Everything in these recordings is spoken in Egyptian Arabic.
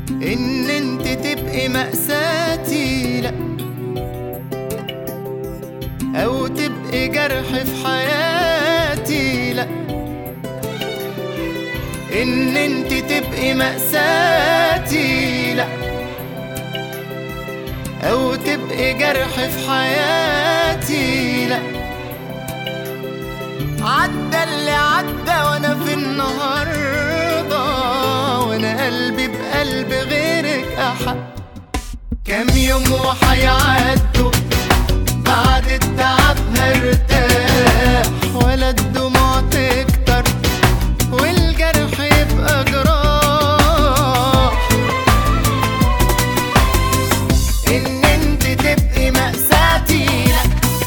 ان انت تبقي مأساتي لا او تبقي جرح في حياتي لا ان انت تبقي مأساتي لا او تبقي جرح في حياتي لا عدى اللي عدى وانا في النهارده وانا قلبي بقلب غيرك احق كام يوم وحيعدوا بعد التعب هرتاح ولا الدموع تكتر والجرح يبقى جراح ان انت تبقي مأساتي لا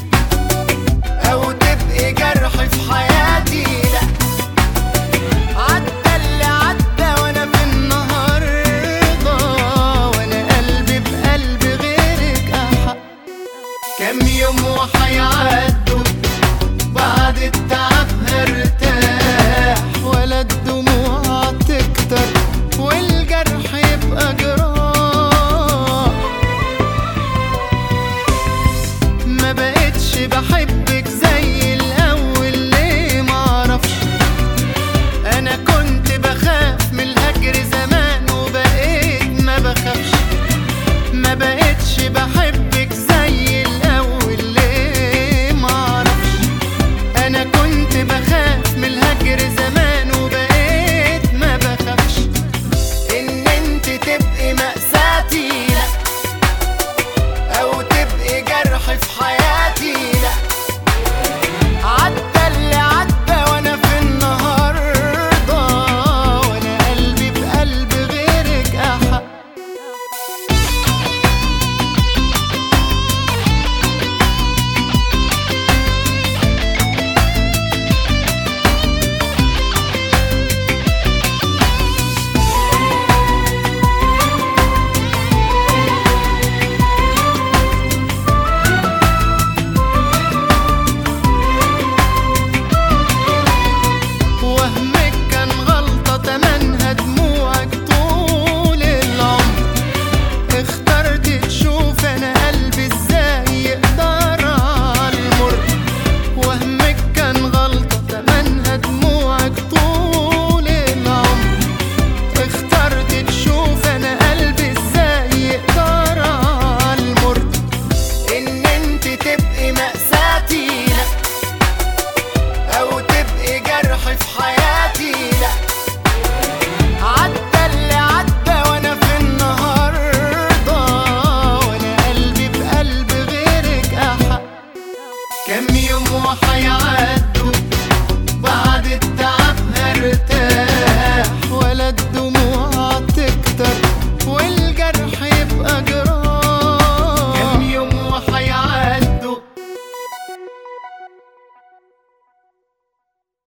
او تبقي جرح في حياتي لا عدى اللي عدى وانا في النهارده وانا قلبي بقلب غيرك احق كام يوم وحيعدوا بعد التعب هرتاح ولا الدموع تكتر والجرح يبقى جراح ما بقتش بحبك زي الاول ليه معرفش انا كنت بخاف من الهجر زمان وبقيت ما بخافش ما بقتش بحبك زي الاول ليه معرفش انا كنت بخاف من الهجر زمان وبقيت ما بخافش ان انت تبقي مأساتي لا او تبقي جرح في حياتي لا عدى اللي عدى وانا في النهارده وانا قلبي بقلب غيرك احق وهمك كان غلطة تمنها دموعك طول العمر اخترت تشوف انا قلبي ازاي يقدر على المر وهمك كان غلطة تمنها دموعك طول العمر اخترت تشوف انا قلبي ازاي يقدر على المر ان انت تبقي مأساتي لا او تبقي جرح في حياتي